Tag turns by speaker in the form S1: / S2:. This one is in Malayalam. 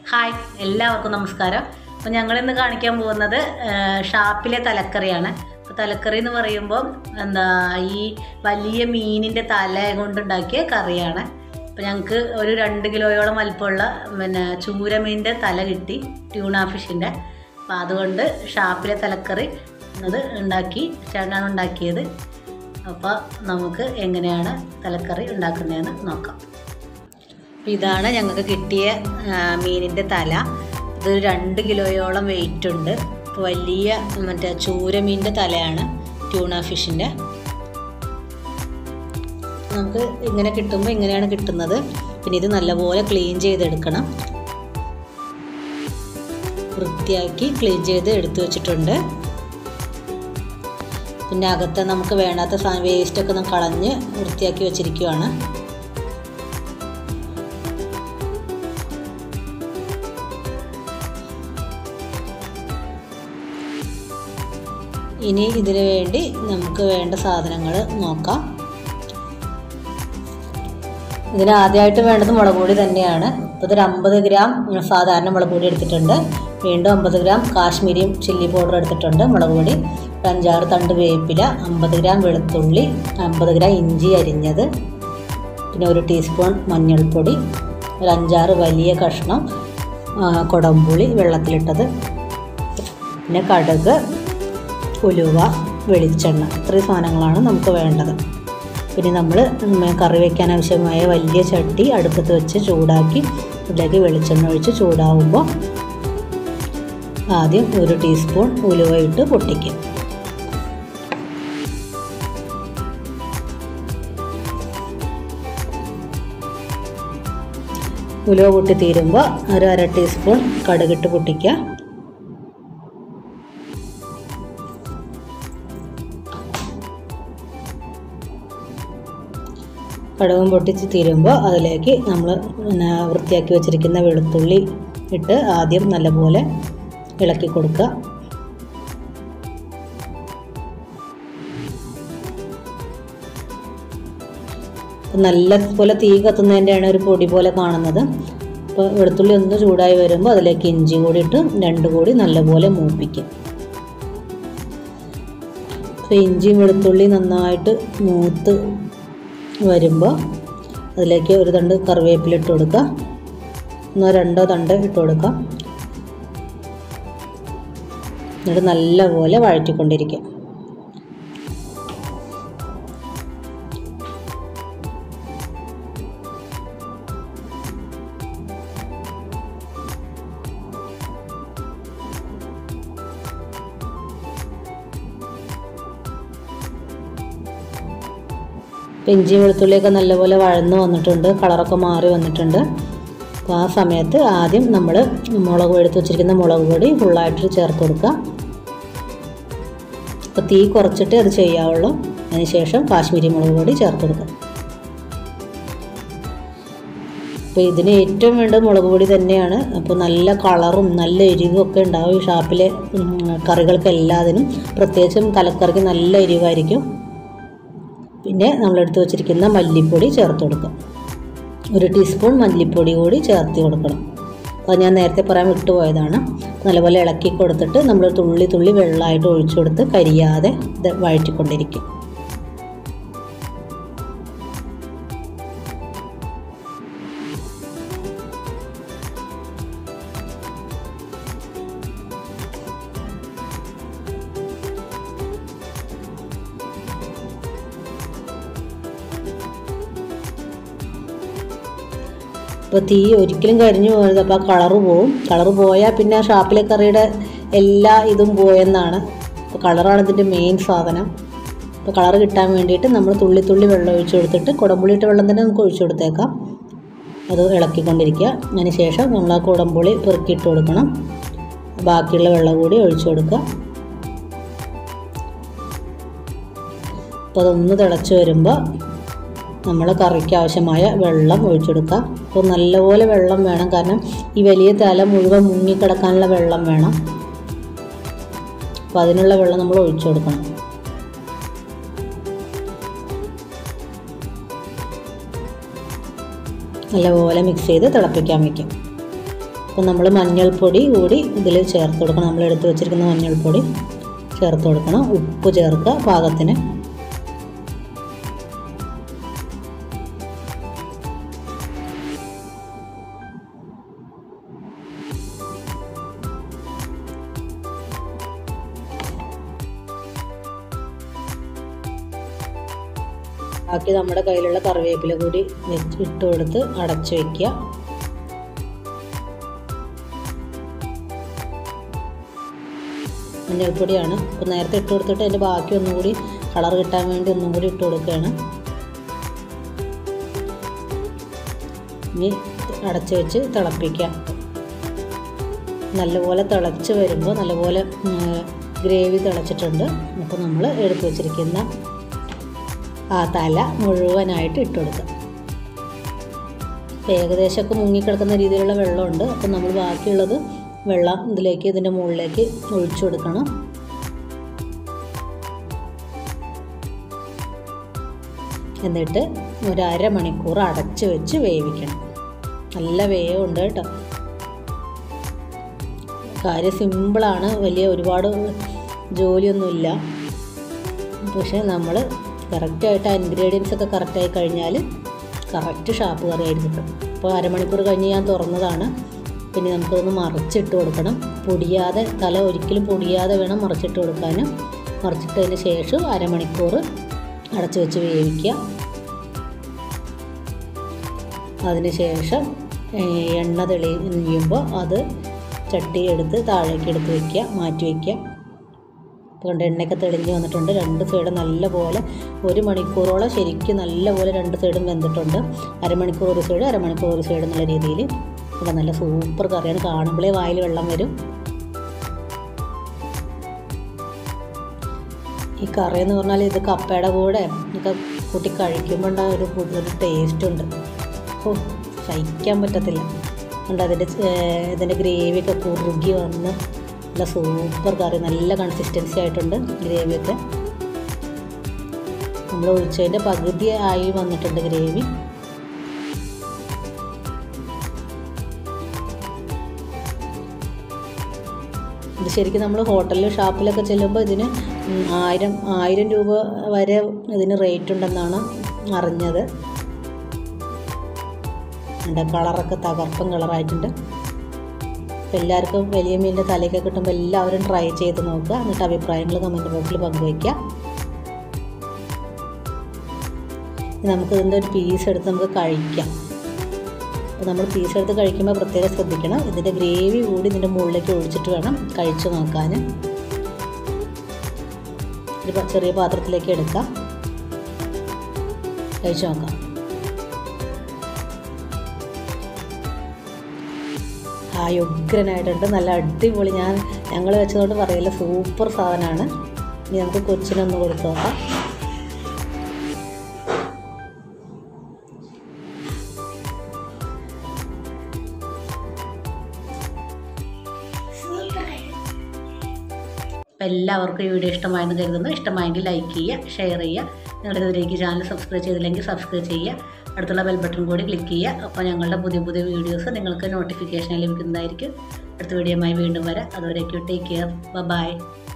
S1: ഹായ് എല്ലാവർക്കും നമസ്കാരം അപ്പോൾ ഞങ്ങളിന്ന് കാണിക്കാൻ പോകുന്നത് ആ, ഷാപ്പിലെ തലക്കറിയാണ് അപ്പോൾ തലക്കറി എന്ന് പറയുമ്പോൾ എന്താ ഈ വലിയ മീനിൻ്റെ തല കൊണ്ടുണ്ടാക്കിയ കറിയാണ് അപ്പോൾ ഞങ്ങൾക്ക് ഒരു രണ്ട് കിലോയോളം വലിപ്പമുള്ള പിന്നെ ചൂരമീനിൻ്റെ തല കിട്ടി ട്യൂണ ഫിഷിൻ്റെ അപ്പോൾ അതുകൊണ്ട് ഷാപ്പിലെ തലക്കറി അത് ഉണ്ടാക്കി ചേട്ടനാണ് ഉണ്ടാക്കിയത് അപ്പോൾ നമുക്ക് എങ്ങനെയാണ് തലക്കറി ഉണ്ടാക്കുന്നതെന്ന് നോക്കാം അപ്പോൾ ഇതാണ് ഞങ്ങൾക്ക് കിട്ടിയ ആ, മീനിൻ്റെ തല ഇതൊരു രണ്ട് കിലോയോളം വെയിറ്റ് ഉണ്ട് അപ്പോൾ വലിയ മറ്റേ ചൂരമീനിൻ്റെ തലയാണ് ട്യൂണ ഫിഷിൻ്റെ നമുക്ക് ഇങ്ങനെ കിട്ടുമ്പോൾ ഇങ്ങനെയാണ് കിട്ടുന്നത് പിന്നെ ഇത് നല്ലപോലെ ക്ലീൻ ചെയ്തെടുക്കണം വൃത്തിയാക്കി ക്ലീൻ ചെയ്ത് എടുത്തു വെച്ചിട്ടുണ്ട് പിന്നെ അകത്ത് നമുക്ക് വേണ്ടാത്ത സാധനം വേസ്റ്റൊക്കെ ഒന്ന് കളഞ്ഞ് വൃത്തിയാക്കി വെച്ചിരിക്കുവാണ് ഇനി ഇതിനു വേണ്ടി നമുക്ക് വേണ്ട സാധനങ്ങൾ നോക്കാം ഇതിന് ആദ്യമായിട്ട് വേണ്ടത് മുളക് പൊടി തന്നെയാണ് ഇപ്പോൾ ഇതൊരു അമ്പത് ഗ്രാം സാധാരണ മുളക് പൊടി എടുത്തിട്ടുണ്ട് വീണ്ടും അമ്പത് ഗ്രാം കാശ്മീരി ചില്ലി പൗഡർ എടുത്തിട്ടുണ്ട് മുളക് പൊടി ഒരു അഞ്ചാറ് തണ്ട് വേപ്പില അമ്പത് ഗ്രാം വെളുത്തുള്ളി അമ്പത് ഗ്രാം ഇഞ്ചി അരിഞ്ഞത് പിന്നെ ഒരു ടീസ്പൂൺ മഞ്ഞൾപ്പൊടി ഒരു അഞ്ചാറ് വലിയ കഷ്ണം ആ, കുടംപുളി വെള്ളത്തിലിട്ടത് പിന്നെ കടുക് ഉലുവ വെളിച്ചെണ്ണ ഇത്രയും സാധനങ്ങളാണ് നമുക്ക് വേണ്ടത് പിന്നെ നമ്മൾ കറി വയ്ക്കാൻ ആവശ്യമായ വലിയ ചട്ടി അടുപ്പത്ത് വെച്ച് ചൂടാക്കി അതിലേക്ക് വെളിച്ചെണ്ണ ഒഴിച്ച് ചൂടാവുമ്പോൾ ആദ്യം ഒരു ടീസ്പൂൺ ഉലുവ ഇട്ട് പൊട്ടിക്കും ഉലുവ പൊട്ടി തീരുമ്പോൾ ഒരു അര ടീസ്പൂൺ കടുകിട്ട് പൊട്ടിക്കുക കടുകും പൊട്ടിച്ച് തീരുമ്പോൾ അതിലേക്ക് നമ്മൾ പിന്നെ വൃത്തിയാക്കി വെച്ചിരിക്കുന്ന വെളുത്തുള്ളി ഇട്ട് ആദ്യം നല്ലപോലെ ഇളക്കി കൊടുക്കുക നല്ലപോലെ തീ കത്തുന്നതിൻ്റെയാണ് ഒരു പൊടി പോലെ കാണുന്നത് അപ്പോൾ വെളുത്തുള്ളി ഒന്ന് ചൂടായി വരുമ്പോൾ അതിലേക്ക് ഇഞ്ചി കൂടി ഇട്ട് രണ്ടും കൂടി നല്ലപോലെ മൂപ്പിക്കും അപ്പോൾ ഇഞ്ചിയും വെളുത്തുള്ളി നന്നായിട്ട് മൂത്ത് വരുമ്പോൾ അതിലേക്ക് ഒരു തണ്ട് കറിവേപ്പില ഇട്ട് കൊടുക്കുക ഒന്നോ രണ്ടോ തണ്ട് ഇട്ട് കൊടുക്കാം എന്നിട്ട് നല്ലപോലെ വഴറ്റിക്കൊണ്ടിരിക്കുക ഇപ്പം ഇഞ്ചി വെളുത്തുള്ളിയൊക്കെ നല്ലപോലെ വഴന്ന് വന്നിട്ടുണ്ട് കളറൊക്കെ മാറി വന്നിട്ടുണ്ട് അപ്പോൾ ആ സമയത്ത് ആദ്യം നമ്മൾ മുളക് എടുത്ത് വെച്ചിരിക്കുന്ന മുളക് പൊടി ഫുള്ളായിട്ട് ചേർത്ത് കൊടുക്കുക അപ്പോൾ തീ കുറച്ചിട്ട് അത് ചെയ്യാവുള്ളൂ അതിനുശേഷം കാശ്മീരി മുളക് പൊടി ചേർത്ത് കൊടുക്കുക അപ്പോൾ ഇതിന് ഏറ്റവും വേണ്ടത് മുളക് പൊടി തന്നെയാണ് അപ്പോൾ നല്ല കളറും നല്ല എരിവും ഒക്കെ ഉണ്ടാവും ഈ ഷാപ്പിലെ ഉം, കറികൾക്ക് എല്ലാത്തിനും പ്രത്യേകിച്ചും തലക്കറിക്ക് നല്ല എരിവായിരിക്കും പിന്നെ നമ്മളെടുത്ത് വെച്ചിരിക്കുന്ന മല്ലിപ്പൊടി ചേർത്ത് കൊടുക്കുക ഒരു ടീസ്പൂൺ മല്ലിപ്പൊടി കൂടി ചേർത്ത് കൊടുക്കണം അത് ഞാൻ നേരത്തെ പറയാൻ വിട്ടുപോയതാണ് നല്ലപോലെ ഇളക്കി കൊടുത്തിട്ട് നമ്മൾ തുള്ളി തുള്ളി വെള്ളമായിട്ട് ഒഴിച്ചു കൊടുത്ത് കരിയാതെ ഇത് വഴറ്റിക്കൊണ്ടിരിക്കും അപ്പോൾ തീ ഒരിക്കലും കരിഞ്ഞു പോകരുത് അപ്പോൾ ആ കളറ് പോവും കളറ് പോയാൽ പിന്നെ ആ ഷാപ്പിലെ കറിയുടെ എല്ലാ ഇതും പോയെന്നാണ് അപ്പോൾ കളറാണ് ഇതിൻ്റെ മെയിൻ സാധനം അപ്പോൾ കളറ് കിട്ടാൻ വേണ്ടിയിട്ട് നമ്മൾ തുള്ളി തുള്ളി വെള്ളം ഒഴിച്ചു കൊടുത്തിട്ട് കുടംപുളിയിട്ട വെള്ളം തന്നെ നമുക്ക് ഒഴിച്ചു കൊടുത്തേക്കാം അത് ഇളക്കിക്കൊണ്ടിരിക്കുക അതിന് ശേഷം നമ്മൾ ആ കുടംപുളി പെറുക്കിയിട്ട് കൊടുക്കണം ബാക്കിയുള്ള വെള്ളം കൂടി ഒഴിച്ചു കൊടുക്കുക അപ്പോൾ അതൊന്ന് തിളച്ച് വരുമ്പോൾ നമ്മൾ കറിക്ക് ആവശ്യമായ വെള്ളം ഒഴിച്ചെടുക്കുക അപ്പോൾ നല്ലപോലെ വെള്ളം വേണം കാരണം ഈ വലിയ തല മുഴുവൻ മുങ്ങിക്കിടക്കാനുള്ള വെള്ളം വേണം അപ്പോൾ അതിനുള്ള വെള്ളം നമ്മൾ ഒഴിച്ചു കൊടുക്കണം നല്ലപോലെ മിക്സ് ചെയ്ത് തിളപ്പിക്കാൻ വയ്ക്കും അപ്പോൾ നമ്മൾ മഞ്ഞൾപ്പൊടി കൂടി ഇതിൽ ചേർത്ത് കൊടുക്കണം നമ്മൾ എടുത്ത് വെച്ചിരിക്കുന്ന മഞ്ഞൾപ്പൊടി ചേർത്ത് കൊടുക്കണം ഉപ്പ് ചേർക്കുക പാകത്തിന് ബാക്കി നമ്മുടെ കയ്യിലുള്ള കറിവേപ്പില കൂടി വെച്ച് ഇട്ട് കൊടുത്ത് അടച്ചു വയ്ക്കുക മഞ്ഞൾപ്പൊടിയാണ് അപ്പോൾ നേരത്തെ ഇട്ട് കൊടുത്തിട്ട് അതിൻ്റെ ബാക്കി ഒന്നും കൂടി കളർ കിട്ടാൻ വേണ്ടി ഒന്നും കൂടി ഇട്ട് കൊടുക്കുകയാണ് ഇനി അടച്ചു വെച്ച് തിളപ്പിക്കാം നല്ലപോലെ തിളച്ച് വരുമ്പോൾ നല്ലപോലെ ഗ്രേവി തിളച്ചിട്ടുണ്ട് അപ്പോൾ നമ്മൾ എടുത്തു വച്ചിരിക്കുന്ന ആ തല മുഴുവനായിട്ട് ഇട്ട് കൊടുക്കുക അപ്പോൾ ഏകദേശമൊക്കെ മുങ്ങിക്കിടക്കുന്ന രീതിയിലുള്ള വെള്ളമുണ്ട് അപ്പോൾ നമ്മൾ ബാക്കിയുള്ളത് വെള്ളം ഇതിലേക്ക് ഇതിൻ്റെ മുകളിലേക്ക് ഒഴിച്ചു കൊടുക്കണം എന്നിട്ട് ഒരു അരമണിക്കൂർ അടച്ച് വെച്ച് വേവിക്കണം നല്ല വേവുണ്ട് കേട്ടോ കാര്യം സിമ്പിളാണ് വലിയ ഒരുപാട് ജോലിയൊന്നുമില്ല പക്ഷേ നമ്മൾ കറക്റ്റായിട്ട് ആ ഇൻഗ്രീഡിയൻസ് ഒക്കെ കറക്റ്റായി കഴിഞ്ഞാൽ കറക്റ്റ് ഷാപ്പ് കറി ആയിരിക്കും അപ്പോൾ അരമണിക്കൂർ കഴിഞ്ഞ് ഞാൻ തുറന്നതാണ് പിന്നെ നമുക്കൊന്ന് മറിച്ചിട്ട് കൊടുക്കണം പൊടിയാതെ തല ഒരിക്കലും പൊടിയാതെ വേണം മറിച്ചിട്ട് കൊടുക്കാൻ മറിച്ചിട്ടതിന് ശേഷം അരമണിക്കൂർ അടച്ചു വെച്ച് വേവിക്കുക അതിന് ശേഷം എണ്ണ തെളിയുമ്പോൾ അത് ചട്ടി എടുത്ത് താഴേക്ക് എടുത്ത് വയ്ക്കുക മാറ്റി വയ്ക്കുക അതുകൊണ്ട് എണ്ണയൊക്കെ തെളിഞ്ഞ് വന്നിട്ടുണ്ട് രണ്ട് സൈഡ് നല്ലപോലെ ഒരു മണിക്കൂറോളം ശരിക്കും നല്ലപോലെ രണ്ട് സൈഡും വെന്തിട്ടുണ്ട് അരമണിക്കൂർ ഒരു സൈഡ് അരമണിക്കൂർ ഒരു സൈഡ് എന്നുള്ള രീതിയിൽ ഇവിടെ നല്ല സൂപ്പർ കറിയാണ് കാണുമ്പോഴേ വായിൽ വെള്ളം വരും ഈ കറി എന്ന് പറഞ്ഞാൽ ഇത് കപ്പയുടെ കൂടെ ഒക്കെ കൂട്ടി കഴിക്കുമ്പോൾ ഉണ്ടാകുന്ന ഒരു പുതിയൊരു ടേസ്റ്റ് ഉണ്ട് ഓ സഹിക്കാൻ പറ്റത്തില്ല ഉണ്ട് അതിൻ്റെ ഇതിൻ്റെ ഗ്രേവിയൊക്കെ കുറുകി വന്ന് നല്ല സൂപ്പർ കറി നല്ല കൺസിസ്റ്റൻസി ആയിട്ടുണ്ട് ഗ്രേവിയൊക്കെ നമ്മൾ ഒഴിച്ചതിൻ്റെ പകുതി ആയി വന്നിട്ടുണ്ട് ഗ്രേവി ഇത് ശരിക്കും നമ്മൾ ഹോട്ടലിൽ ഷാപ്പിലൊക്കെ ചെല്ലുമ്പോൾ ഇതിന് ആയിരം ആയിരം രൂപ വരെ ഇതിന് റേറ്റ് ഉണ്ടെന്നാണ് അറിഞ്ഞത് എൻ്റെ കളറൊക്കെ തകർപ്പൻ കളറായിട്ടുണ്ട് അപ്പോൾ എല്ലാവർക്കും വലിയ മീനിൻ്റെ തലയൊക്കെ കിട്ടുമ്പോൾ എല്ലാവരും ട്രൈ ചെയ്ത് നോക്കുക എന്നിട്ട് അഭിപ്രായങ്ങൾ കമൻറ്റ് ബോക്സിൽ പങ്കുവയ്ക്കുക നമുക്ക് ഇതിൻ്റെ ഒരു പീസ് എടുത്ത് നമുക്ക് കഴിക്കാം അപ്പോൾ നമ്മൾ പീസ് എടുത്ത് കഴിക്കുമ്പോൾ പ്രത്യേകം ശ്രദ്ധിക്കണം ഇതിൻ്റെ ഗ്രേവി കൂടി ഇതിൻ്റെ മുകളിലേക്ക് ഒഴിച്ചിട്ട് വേണം കഴിച്ചു നോക്കാൻ ഒരു ചെറിയ പാത്രത്തിലേക്ക് എടുക്കാം കഴിച്ചു നോക്കാം ആ ഉഗ്രനായിട്ടുണ്ട് നല്ല അടിപൊളി ഞാൻ ഞങ്ങൾ വെച്ചതുകൊണ്ട് പറയില്ല സൂപ്പർ സാധനമാണ് ഇനി നമുക്ക് കൊച്ചിനൊന്ന് കൊടുത്തു നോക്കാം അപ്പോൾ എല്ലാവർക്കും ഈ വീഡിയോ ഇഷ്ടമായെന്ന് കരുതുന്നു ഇഷ്ടമായെങ്കിൽ ലൈക്ക് ചെയ്യുക ഷെയർ ചെയ്യുക നിങ്ങളുടെ ഇതിലേക്ക് ചാനൽ സബ്സ്ക്രൈബ് ചെയ്തില്ലെങ്കിൽ സബ്സ്ക്രൈബ് ചെയ്യുക അടുത്തുള്ള ബെൽ ബട്ടൺ കൂടി ക്ലിക്ക് ചെയ്യുക അപ്പോൾ ഞങ്ങളുടെ പുതിയ പുതിയ വീഡിയോസ് നിങ്ങൾക്ക് നോട്ടിഫിക്കേഷൻ ലഭിക്കുന്നതായിരിക്കും അടുത്ത വീഡിയോയുമായി വീണ്ടും വരാം അതുവരേക്കും ടേക്ക് കെയർ ബൈ